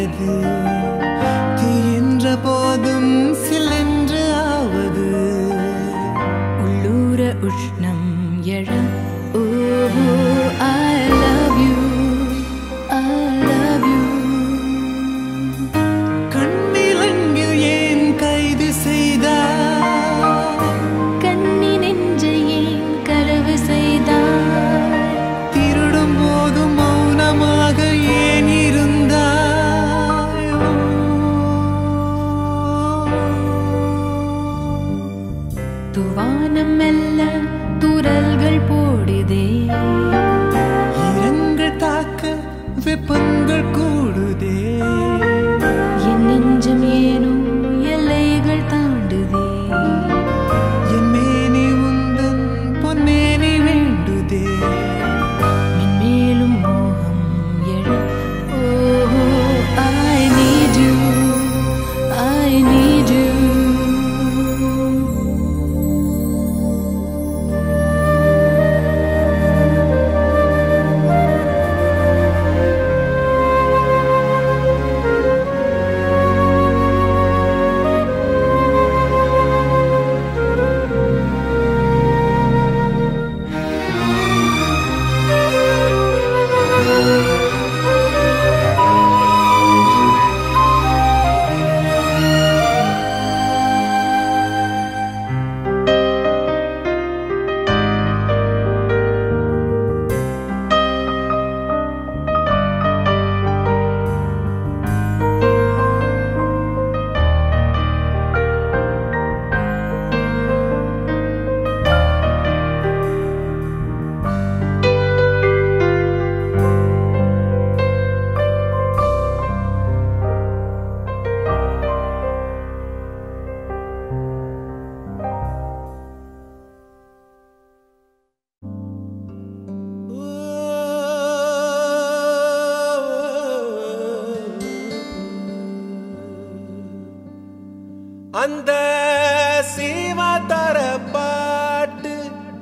எது தீன்ற போதும் சிலென்று ஆவது உள்ளூர உஷ்ணம் எழ ஓஹோ I love you I love you கண்ணிலங்கில் ஏன் கைது செய்தார் கண்ணி நெஞ்சை ஏன் கலவு செய்தாய் திருடும் போது மௌனமாக ஏன் இருந்தாய் துவானம் மெல்ல துரல்கள் போடுதே இரங்கள் தாக்க வெப்பங்கள் கூடுதே என் நெஞ்சம் ஏனோ எல்லைகள் தாண்டுதே என் மேனி உந்தன் பொன்மேனி வேண்டுதே மென்மேலும் மோகம் எழ ஓஹோ I need you I need you அந்த சீமா தர பாட்டு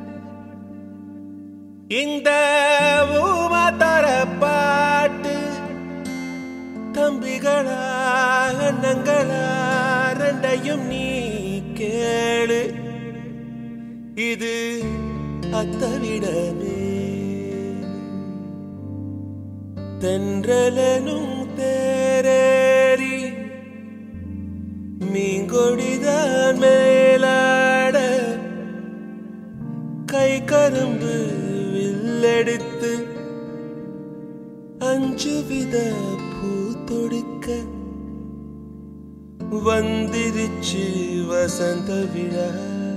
இந்த ஊமா தர பாட்டு தம்பிகளா அண்ணங்களா ரெண்டையும் நீ கேளு இது அத்தவிடமே தென்றலனும் தேரேறி மீங்கொடிதான் மேலாட கை கரும்பு வில்லெடுத்து அஞ்சு வித பூ தொடுக்க வந்திருச்சு வசந்த விழா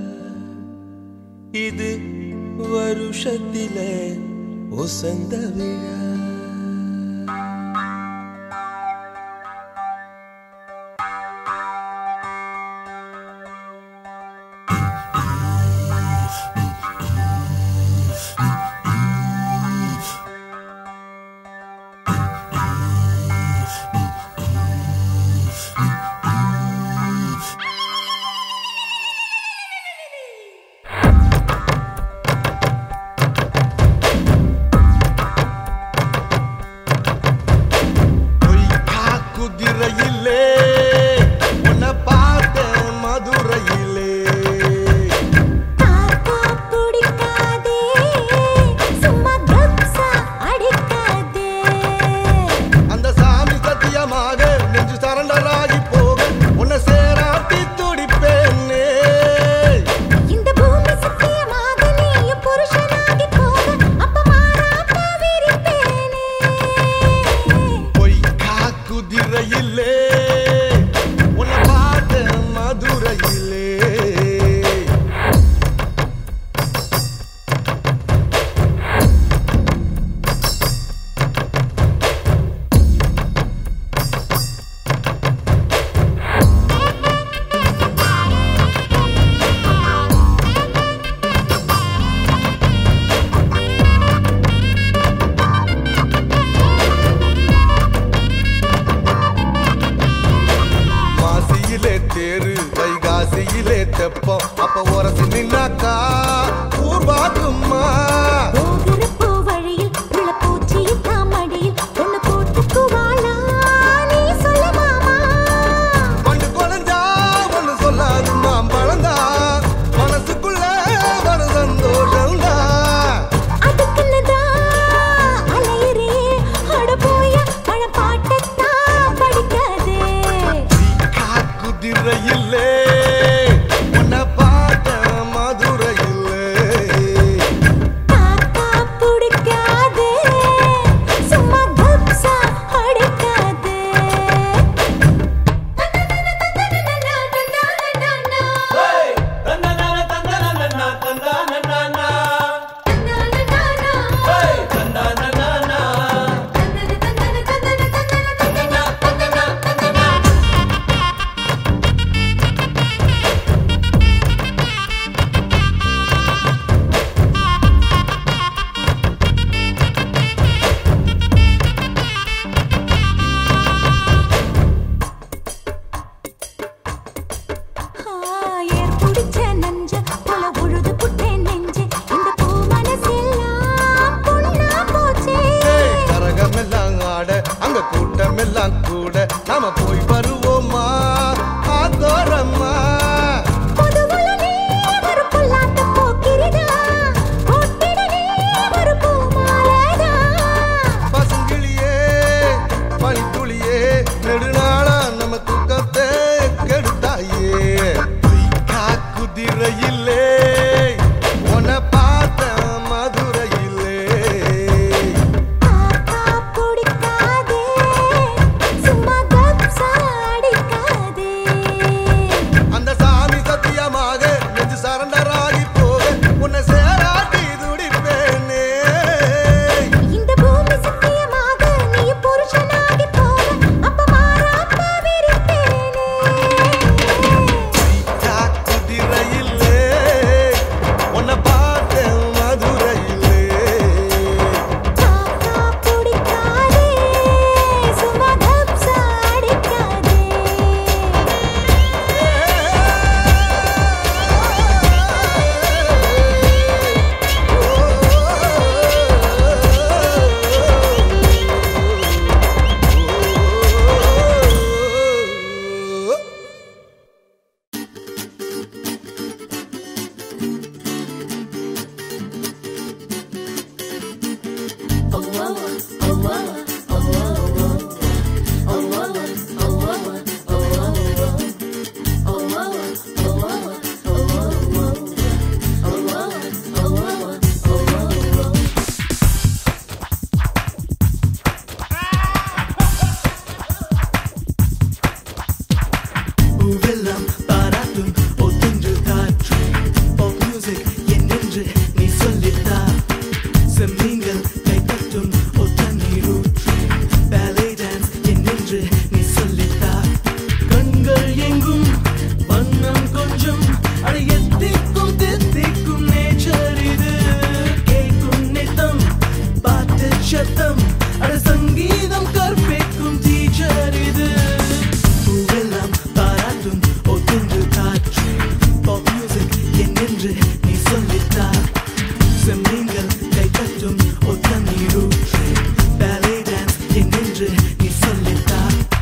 இது வருஷத்தில ஒசந்த விழா பொய்க்கா குதிரையிலே உன்னை பார்த்த மதுரையிலே தாத்தா பிடிக்காதே சும்மா கப்சா அடிக்காதே அந்த சாமி சத்தியமாக நெஞ்சு சரண்டராகி போக உன்னை சேராட்டி துடிப்பேனே இந்த பூமி சத்தியமாக நீயும் புருஷனாகி போக அப்ப மாறாம விரிப்பேனே பொய்க்கா குதிரையிலே உன்னை பார்த்த மதுரையிலே மாசியிலே தேரு வைகாசியிலே தெப்பம் அப்ப உரசி நின்னாக்கா ஊர்வாக்கும்மா போகிறப்போ வழியில் உள்ள பூச்சியை தாமடியில் ஒண்ணு போட்டுக்குவாளா நீ பூவெல்லாம் பாராட்டும் ஒத்துன்று காற்று Pop music என்னென்று நீ சொல்லித்தா செம்மீன்கள் கைப்பற்றும் ஒத்தண்ணீர் ஊற்று Ballet dance என்னென்று நீ சொல்லித்தா கண்கள் எங்கும் வண்ணம் கொஞ்சம் அட எத்திக்கும் தித்திக்கும் நேச்சர் இது கேட்கும் நித்தம் பாட்டு சத்தம் அட சங்கீதம் கற்பிக்கும் டீச்சர் இது பூவெல்லாம் பாராட்டும் ஒத்துண்டு காற்று Pop music என்னென்று நீ சொல்லித்தா செம்மீன்கள் கைப்பற்றும் ஒத்தண்ணீர் ஊற்று Ballet dance என்னென்று நீ சொல்லித்தா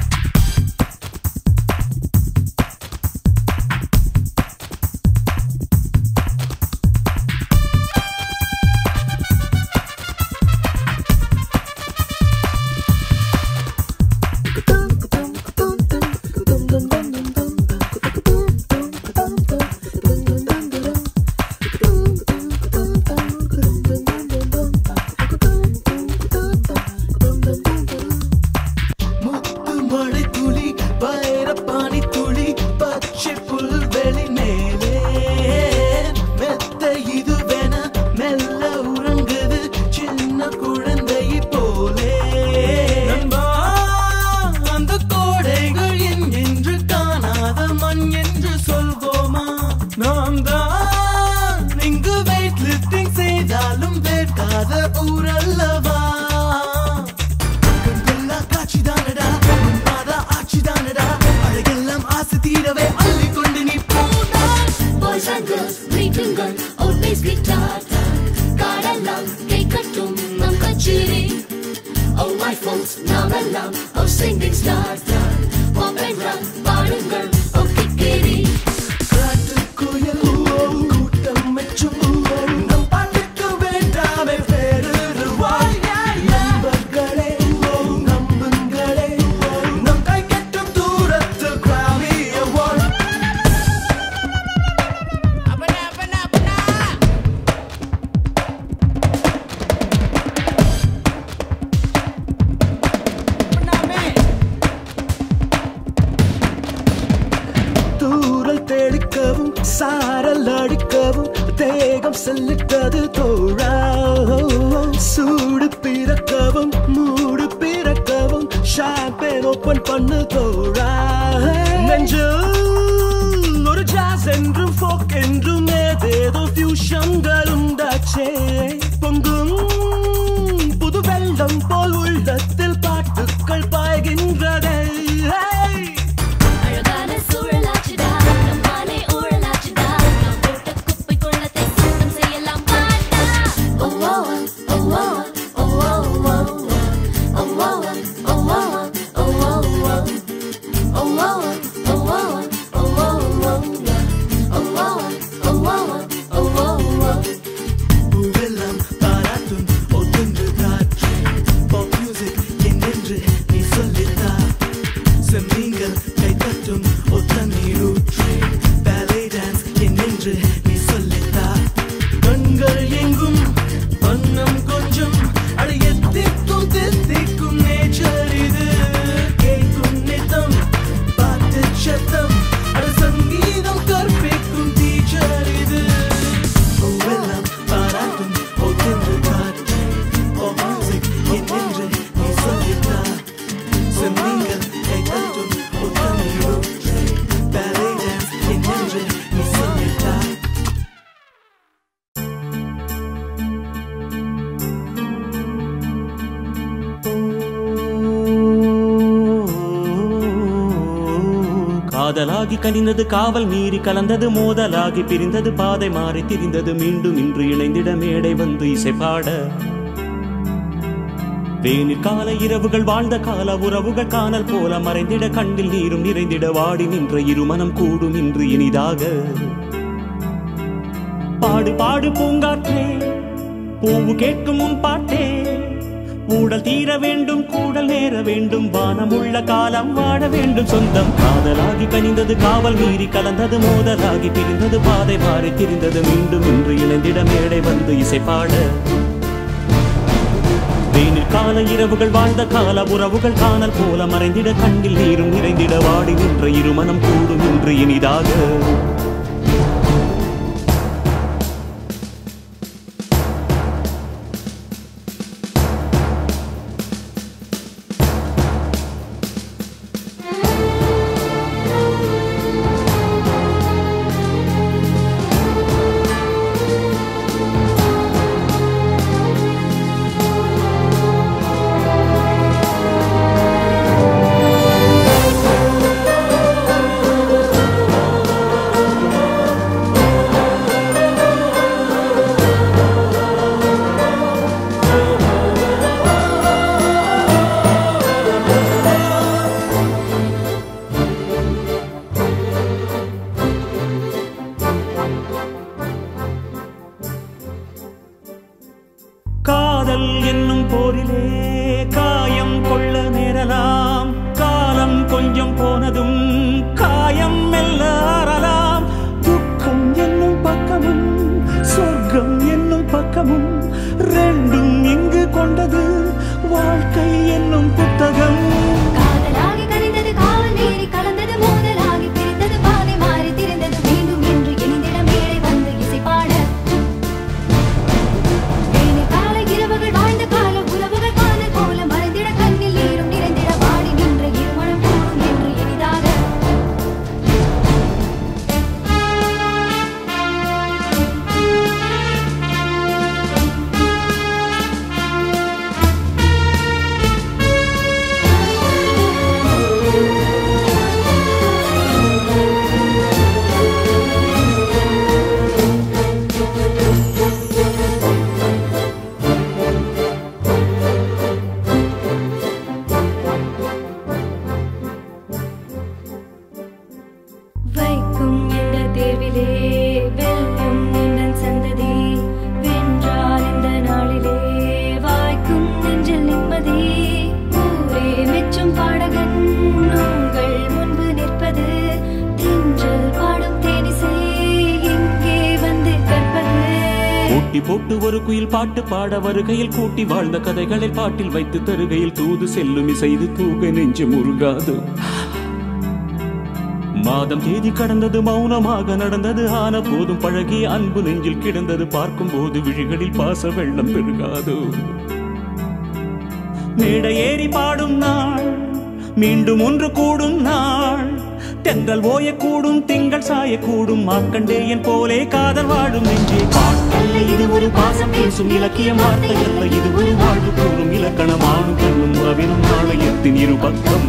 முத்து மழை துளி வைரப்பாணி துளி பச்சை புல்வெளி மேலே மெத்த இதுவென மெல்ல உறங்குது சின்ன குழந்தை போலே நண்பா, அந்த கோடைகள் என் என்று காணாத மண் என்று சொல்வோமா நாம் தான் இங்கு வெயிட் லிஃப்டிங் செய்தாலும் வேர்க்காத ஊரல்லவா கண்கொள்ளா காட்சிதானடா உன்மாதா ஆட்சிதானடா அழகெல்லாம் ஆசை தீரவே அள்ளிக்கொண்டு நீ போடா Boys and girls, greetingal, old bass guitar காடெல்லாம் கை கட்டும் நம் கச்சேரி Oh my folks, நாமெல்லாம் oh singing stars தான் Pop and rock, பாடுங்கள் oh கிக்கேரி காட்டுக்குயில் கூட்டம் மெச்சும் நம் பாட்டுக்கு வேண்டாமே வேறுவாய் நண்பர்களே நம்புங்களே நம் கை கட்டும் தூரத்து கிராமிய வாழ் தூரல் தெளிக்கவும் சாரல் அடிக்கவும் தேகம் செல்லிட்டது தோழா சூடு பிறக்கவும் மூடு பிறக்கவும் ஷாம்பேன் ஓப்பன் பண்ணு தோழா நெஞ்சில் ஒரு ஜாஸ் என்றும் ஃபோக் என்றும் ஏதேதோ ஃபியூஷன்கள் உண்டாச்சே பொங்கும் புது வெள்ளம் போல் உள்ளத்தில் பாட்டுக்கள் பாய்கின்றதே Hey! அழகான சூழலாச்சுடா நம்மாலே ஊழலாச்சுடா நாம் போட்ட குப்பை கொள்ளத்தை சுத்தம் செய்யலாம் வாடா Oh oh oh oh oh oh oh oh oh oh oh oh oh oh oh பூவெல்லாம் பாராட்டும் ஒத்துன்று காற்று Pop music என்னென்று நீ சொல்லித்தா செம்மீன்கள் கைப்பற்றும் ஒத்தண்ணீர் ஊற்று Ballet dance என்னென்று நீ சொல்லித்தா கண்கள் எங்கும் வண்ணம் கொஞ்சம் அட எத்திக்கும் தித்திக்கும் நேச்சர் இது கேட்கும் நித்தம் பாட்டு சத்தம் அட சங்கீதம் கற்பிக்கும் டீச்சர் இது பூவெல்லாம் பாராட்டும் ஒத்தென்று காற்று Pop music என்னென்று நீ சொல்லித்தா செம்மீன்கள் கைப்பற்றும் ஒத்தண்ணீர் ஊற்று Ballet dance என்னென்று நீ சொல்லித்தா காதலாகி கனிந்தது காவல் மீறி கலந்தது மோதலாகி பிரிந்தது பாதை மாறி திரிந்தது மீண்டும் இன்று இணைந்திட மேடை வந்து இசைப்பாட வேனிற் கால இரவுகள் வாழ்ந்த கால உறவுகள் காணல் போல மறைந்திட கண்ணில் நீரும் நிறைந்திட வாடி நின்ற இருமனம் கூடும் இன்று இனிதாக பாடு பாடு பூங்காற்றே பூவு கேட்கும் உன் பாட்டே ஊடல் தீர வேண்டும் கூடல் நேர வேண்டும் வானம் உள்ள காலம் வாழ வேண்டும் சொந்தம் காதலாகி கனிந்தது காவல் மீறி கலந்தது மோதலாகி பிரிந்தது பாதை மாறி திரிந்தது மீண்டும் இன்று இணைந்திட மேடை வந்து இசைப்பாட வெயிலில் கால இரவுகள் வாழ்ந்த கால உறவுகள் காணல் போல மறைந்திட கண்ணில் நீரும் நிறைந்திட வாடி நின்ற இருமனம் கூடும் இன்று இனிதாக காதல் என்னும் போரிலே காயம் கொள்ள நேரலாம் காலம் கொஞ்சம் போனதும் காயம் மெல்ல ஆறலாம் துக்கம் என்னும் பக்கமும் சொர்க்கம் என்னும் பக்கமும் ரெண்டும் இங்கு கொண்டது வாழ்க்கை என்னும் புத்தகம் காதலாகி கனிந்தது காவல் மீறி கலந்தது மோதலாகி பிரிந்தது பாதை மாறி திரிந்தது மீண்டும் என்று இணைந்திட மேடை வந்து இசை பாட வேலை கால இரவுகள் வாழ்ந்த கால உறவுகள் காணல் போல மறைந்திட கண்ணில் நீரும் நிறைந்திட வாடி நின்ற இருமணம் கூடும் என்று இனிதாக வைக்கும் என்ற தேர்விலே வெல்லும் நின்றன் சந்ததி வென்றால் இந்த நாளிலே வாய்க்கும் நெஞ்சில் நிம்மதி ஊரே மெச்சும் பாடகன் உங்கள் முன்பு நிற்பது தென்றல் பாடும் தேனிசை இங்கே வந்து கற்பது ஊட்டி போட்டு ஒரு குயில் பாட்டு பாட வருகையில் கூட்டி வாழ்ந்த கதைகளை பாட்டில் வைத்து தருகையில் தூது செல்லும் இசைது தூக நெஞ்சு முருகாது மாதம் தேதி கடந்தது மௌனமாக நடந்தது ஆன போதும் பழகிய அன்பு நெஞ்சில் கிடந்தது பார்க்கும் போது விழிகளில் பாச வெள்ளம் பெருகாது மேடை ஏறி பாடும் நாள் மீண்டும் ஒன்று கூடும் நாள் தென்றல் ஓயக்கூடும் திங்கள் சாயக்கூடும் மார்க்கண்டேயன் போலே காதல் வாடும் நெஞ்சே பாட்டல்ல இது ஒரு பாசம் பேசும் இலக்கிய வார்த்தை அல்ல இது ஒரு வாழ்வு கூறும் இலக்கணமானும் பெண்ணும் உறவினும் நாளையத்தின் இரு பக்கம்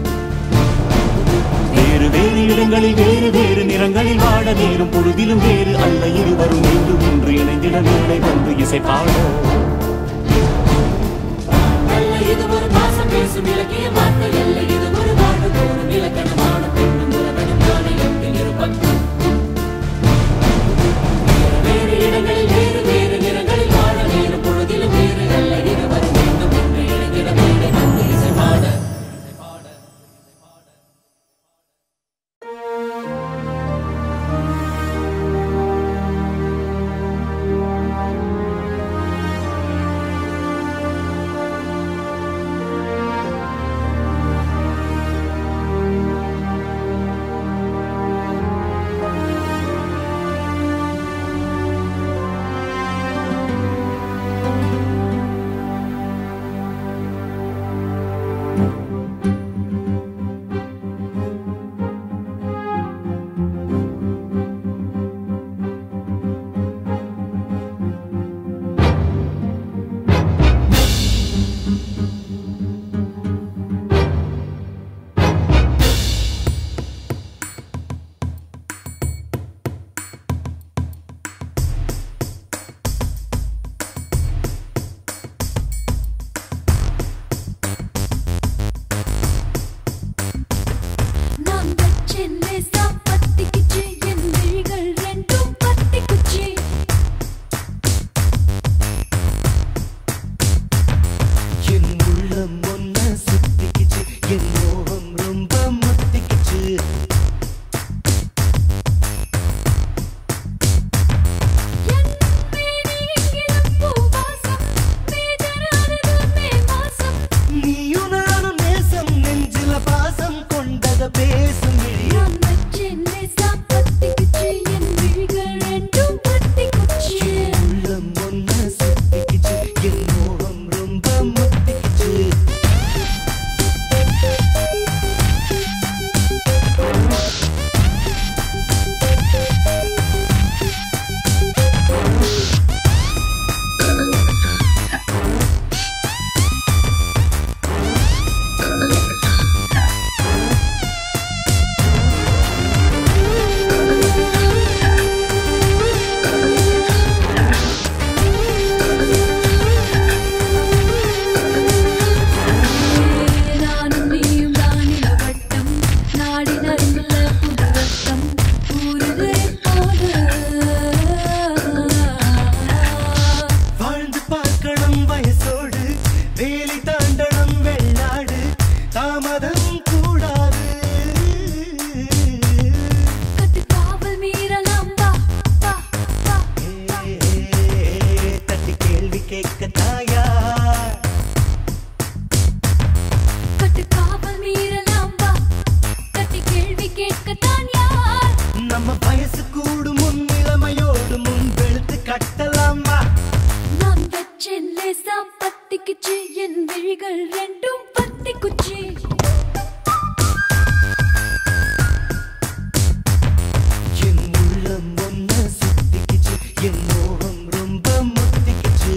வேறு வேறு இடங்களில் வேறு வேறு நிறங்களில் வாட நேரும் பொழுதிலும் வேறு அல்ல இருவரும் மீண்டும் ஒன்று இணைந்திட மேடை வந்து இசை பாட அல்ல இது ஒரு பாசம் பேசும் இலக்கிய வார்த்தை அல்ல இது ஒரு வாழ்வு கூறும் இலக்கணமான பெண்ணும் உறவனும் நாணயத்தின் இரு பக்கம் வேறு வேறு இடங்களில் வேறு வேறு நிறங்களில் வாழ நேரும் பொழுதிலும் வேறு அல்ல இருவரும் மீண்டும் ஒன்று இணைந்திட மேடை வந்து இசை பாட ஆ ரெண்டும் பத்தி குச்சி என் உள்ளம் ஒன்ன சுத்திக்கிச்சு என் மோகம் ரொம்ப முத்திக்கிச்சு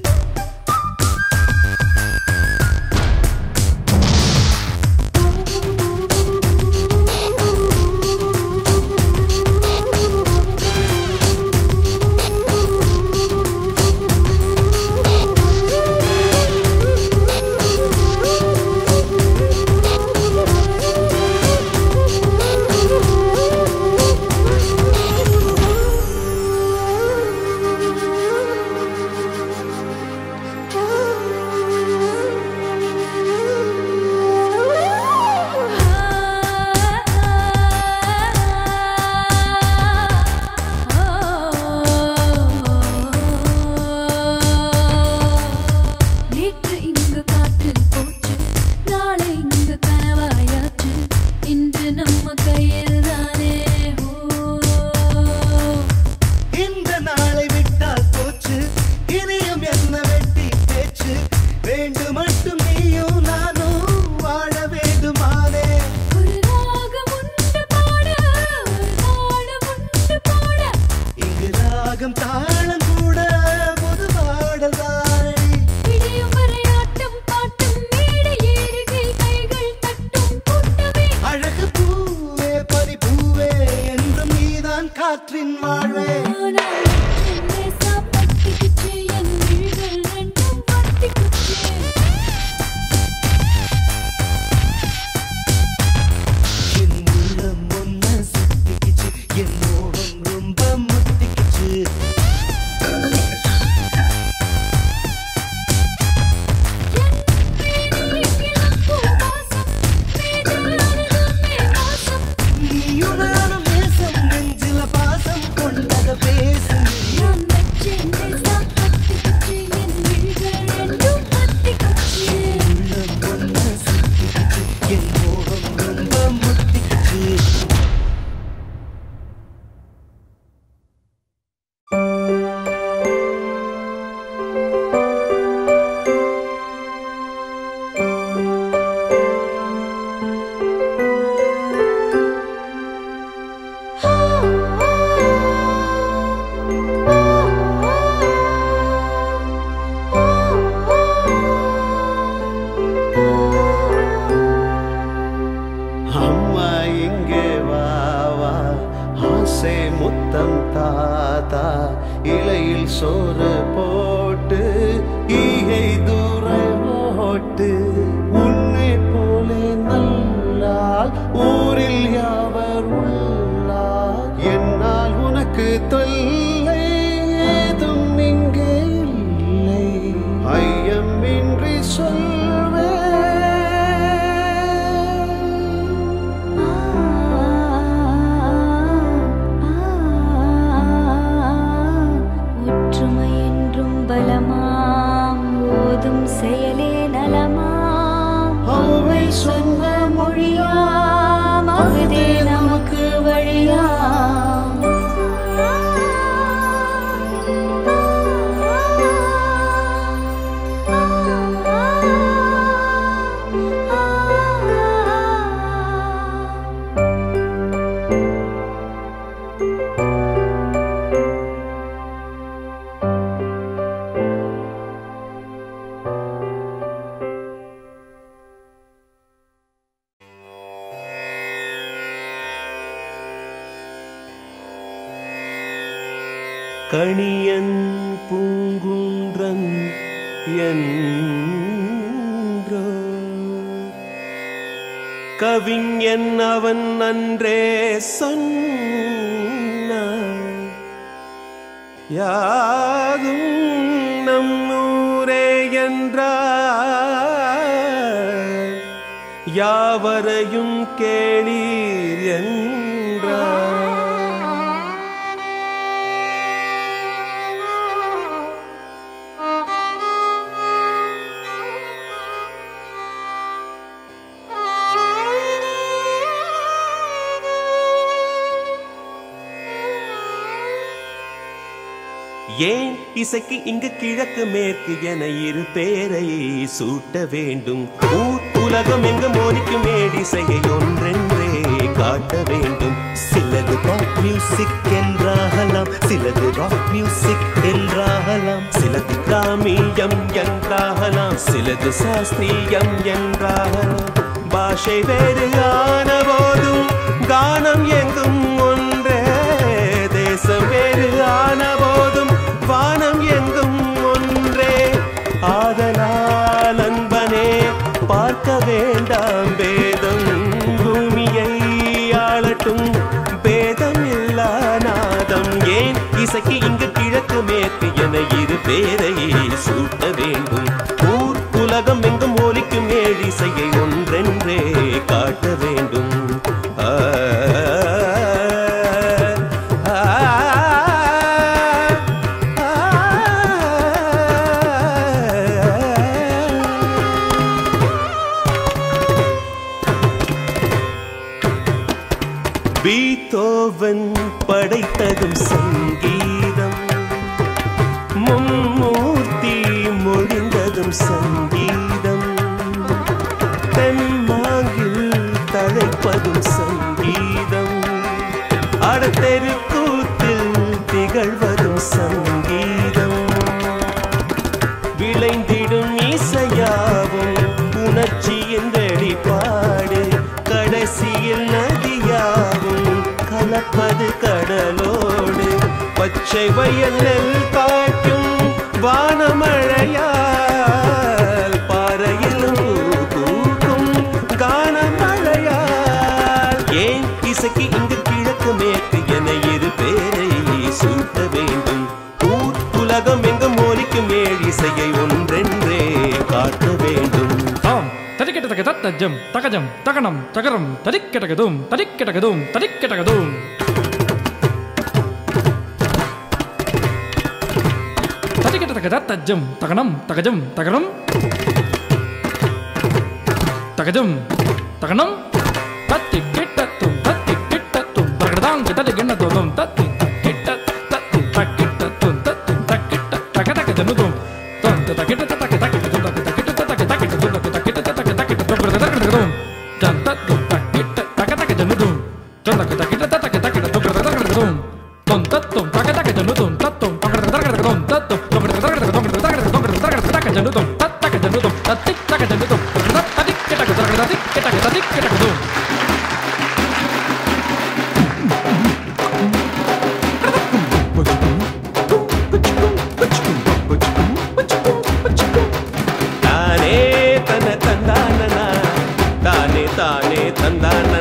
நேற்று இங்கு காற்றில் போச்சு நாளை இங்கு கனவாயாச்சு இன்று நம்ம கையில் தானே இந்த நாளை விட்டால் போச்சு இனியும் என்ன வெட்டி பேச்சு வேண்டு மட்டும் நீயும் நானும் வாழ வேண்டுமானே ஒரு ராகம் உண்டு பாட ஒரு தாளம் உண்டு பாட இங்கு ராகம் தாளம் கூட புது பாடல்தானே விடியும் வரை ஆட்டம் பாட்டம் மேடை ஏறுகை கைகள் தட்டும் கூட்டமே அழகு பூவே பறி பூவே என்றும் நீதான் காற்றின் வாழ்வே ஆனால் என்னை சாப்பிட்டுக்கிச்சு என் விழிகள் ரெண்டும் பத்திக்குச்சு என் உள்ளம் ஒன்ன சுத்திக்கிச்சு என் மோகம் ரொம்ப முத்திக்கிச்சு நீயும் நானும் நேசம் நெஞ்சில பாசம் கொண்டத பேசுங்க உள்ளம் ஒன்ன சுத்திக்கிச்சு என் மோகம் ரொம்ப முத்திக்கிச்சு அம்மா இங்கே வா வா ஆசை முத்தம் தாத்தா இலையில் சோறு போட்டு ஈகை தூர ஓட்டு உன்னை போலே நல்லால் ஊரில் யாவர் உள்ளார் என்னால் உனக்கு தொல்லை ஏதும் இங்கே இல்லை ஐயமின்றி சொல்வேன் ஒற்றுமை என்றும் பலமாம் ஓதும் செயலே நலமாம் அவை சொன்ன மொழியாம் அகுதே நமக்கு வழியாம் கணியன் பூங்குன்றன் என்றோ கவிஞன் அவன் அன்றே சொன்னான் யாதும் நம் ஊரே என்றார் யாவரையும் கேளீர் என்றார் ஏன் இசைக்கு இங்கு கிழக்கு மேற்கு என இரு பேரை சூட்ட வேண்டும் ஊர் உலகம் எங்கு மோதிக்கும் மேடிசையை ஒன்றென்றே காட்ட வேண்டும் சிலது பாப் மியூசிக் என்றாகலாம் சிலது ராக் மியூசிக் என்றாகலாம் சிலது கிராமியம் என்றாகலாம் சிலது சாஸ்திரியம் என்றாகலாம் பாஷை வேறு ஆன போதும் கானம் எங்கும் ஒன்றே தேசம் வேறு ஆன போதும் வானம் எங்கும் ஒன்றே ஆதலால் அன்பனே பார்க்க வேண்டாம் பேதம் பூமியை ஆளட்டும் பேதம் இல்லா நாதம் ஏன் இசைக்கு இங்கு கிழக்கு மேற்கு என இரு பேரை சூட்ட வேண்டும் ஊர் உலகம் எங்கும் ஒலிக்கும் ஏழிசையை ஒன்றென்றே காட்ட வேண்டும் ஆ, ஆ, பீத்தோவன் படைத்ததும் சங்கீதம் மும்மூர்த்தி மொழிந்ததும் சங்கீதம் தென்மாங்கில் தழைப்பதும் சங்கீதம் அடத்தெருக்கூத்தில் திகழ்வதும் சங்கீதம் விளைந்திடும் இசையாவும் உணர்ச்சியின் வெளிப்பாடு கடைசியில் நதியாவும் கலப்பது கடலோடு பச்சை வயல் நெல் காட்டும் வானமழையால் பாறையிலும் பூக்கும் கானமழையால் ஏன் இசைக்கு இங்கு கிழக்கு மேற்கு என இரு பேரை சூட்ட வேண்டும் ஊர் உலகம் எங்கும் ஒலிக்கும் ஏழிசையை ஒன்றென்றே காட்ட வேண்டும் தாம் தரிக்கெட்டதக தத்தஜம் தகஜம் தகனம் தகரம் தரிக்கெட்டகதும் தரிக்கெட்டகதும் தரிக்கெட்டகதும் தரிக்கெட்டதக தத்தஜம் தகனம் தகஜம் தகரம் தகஜம் தகனம் தத்தி கிட்டத்தும் தத்தி கிட்டத்தும் தகடதாங்க தடி கிண்ணத்தும் தத்தி கிட்ட தத்தி தக்கிட்டத்தும் தத்தி தக்கிட்ட தக தக ஜனுதும் தந்த தக்கிட்ட தக்க தக்கிட்ட தக்க தக்கிட்ட தக்க தக்கிட்ட தக்க தக்கிட்ட தக்க தக்கிட்ட தக்க தக்கிட்டதும் தந்தத்தும் தக்கிட்ட தக தக ஜனுதும் தந்தக்க தக்கிட்ட தக்க தக்கிட்ட தக்க தக்கிட்டதும் தந்தத்தும் தக தக ஜனுதும் தத்தும் தக தக தக்கிட்டதும் தத்தும் தக தக தக்கிட்டதும் தக தக தக்கிட்டதும் தக்க ஜனுதும் தத்தக ஜனுதும் தத்தி தக ஜனுதும் தத்தி கிட்ட தக்க தத்தி கிட்ட தத்தி கிட்ட ததும் தானே தன தந்தானனா தானே தானே தந்தானனா